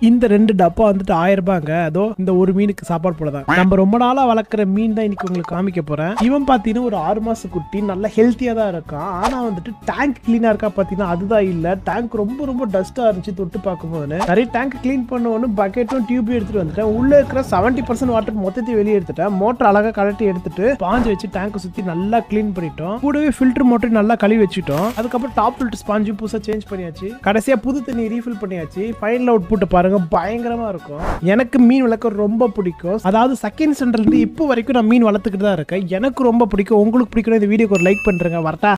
இந்த ரெண்டு டப்பா வந்துட்டு ஆயிரம் ரூபாங்க அதோ இந்த ஒரு மீனுக்கு சாப்பாடு போலதான் நம்ம ரொம்ப நாளா வளர்க்குற மீன் தான் இன்னைக்கு உங்களுக்கு காமிக்க போறேன் இவன் பாத்தீங்கன்னா ஒரு ஆறு மாச குட்டி நல்ல ஹெல்த்தியா தான் இருக்கான் ஆனா வந்துட்டு டேங்க் கிளீனா இருக்கா பாத்தீங்கன்னா அதுதான் இல்ல டேங்க் ரொம்ப ரொம்ப டஸ்டா இருந்துச்சு தொட்டு பார்க்கும்போது சரி டேங்க் க்ளீன் பண்ண ஒன்று பக்கெட்டும் டியூபையும் எடுத்துட்டு வந்துட்டேன் உள்ள இருக்கிற செவன்டி பர்சன்ட் வாட்டர் மொத்தத்தையும் வெளியே எடுத்துட்டேன் மோட்டர் அழகா கலட்டி எடுத்துட்டு பாஞ்சு வச்சு டேங்க் சுத்தி நல்லா க்ளீன் பண்ணிட்டோம் கூடவே ஃபில்டர் மோட்டர் நல்லா கழுவி வச்சுட்டோம் அதுக்கப்புறம் டாப் ஃபில்டர் ஸ்பாஞ்சு புதுசா சேஞ்ச் பண்ணியாச்சு கடைசியா புது தண்ணி ரீஃபில் பண்ணியாச்சு ஃபைனல் அவுட் புட்டு பாருங்க பயங்கரமா இருக்கும் எனக்கு மீன் வளர்க்க ரொம்ப பிடிக்கும் அதாவது செகண்ட் ஸ்டாண்டர்ட்ல இருந்து இப்போ வரைக்கும் நான் மீன் வளர்த்துக்கிட்டு தான் இருக்கேன் எனக்கு ரொம்ப பிடிக்கும் உங்களுக்கு பிடிக்கும் இந்த வீடியோக்கு ஒரு லைக் பண்றேங்க வரட்டா